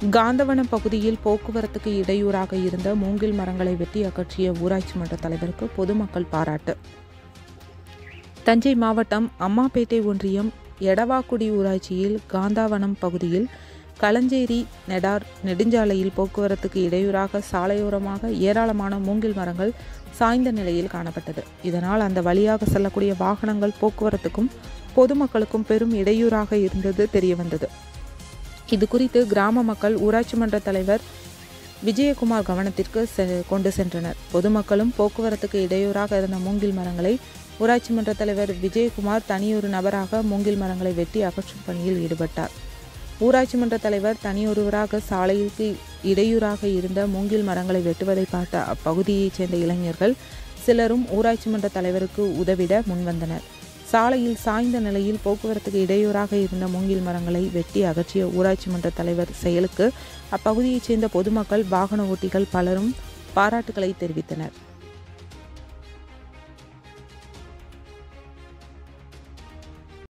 காந்தவனம் பகுதியில் போக்குவரத்துக்கு இடையூறாக இருந்த மூங்கில் மரங்களை வெட்டி அகற்றிய ஊராட்சி மன்ற தலைவருக்கு பொதுமக்கள் பாராட்டு தஞ்சை மாவட்டம் அம்மாப்பேட்டை ஒன்றியம் எடவாக்குடி ஊராட்சியில் காந்தாவனம் பகுதியில் களஞ்சேரி நெடார் நெடுஞ்சாலையில் போக்குவரத்துக்கு இடையூறாக சாலையோரமாக ஏராளமான மூங்கில் மரங்கள் சாய்ந்த நிலையில் காணப்பட்டது இதனால் அந்த வழியாக செல்லக்கூடிய வாகனங்கள் போக்குவரத்துக்கும் பொதுமக்களுக்கும் பெரும் இடையூறாக இருந்தது தெரியவந்தது இது குறித்து கிராம மக்கள் ஊராட்சி மன்ற தலைவர் விஜயகுமார் கவனத்திற்கு செ- கொண்டு சென்றனர் பொதுமக்களும் போக்குவரத்துக்கு இடையூறாக இருந்த மூங்கில் மரங்களை ஊராட்சி மன்ற தலைவர் விஜயகுமார் தனியொரு நபராக மூங்கில் மரங்களை வெட்டி அகற்றும் பணியில் ஈடுபட்டார் ஊராட்சி மன்ற தலைவர் தனியொருவராக சாலைக்கு இடையூறாக இருந்த மூங்கில் மரங்களை வெட்டுவதை பார்த்த அப்பகுதியைச் சேர்ந்த இளைஞர்கள் சிலரும் ஊராட்சி மன்ற தலைவருக்கு உதவிட முன்வந்தனர் சாலையில் சாய்ந்த நிலையில் போக்குவரத்துக்கு இடையூறாக இருந்த மூங்கில் மரங்களை வெட்டி அகற்றிய ஊராட்சி மன்ற தலைவர் செயலுக்கு அப்பகுதியைச் சேர்ந்த பொதுமக்கள் வாகன ஓட்டிகள் பலரும் பாராட்டுகளை தெரிவித்தனர்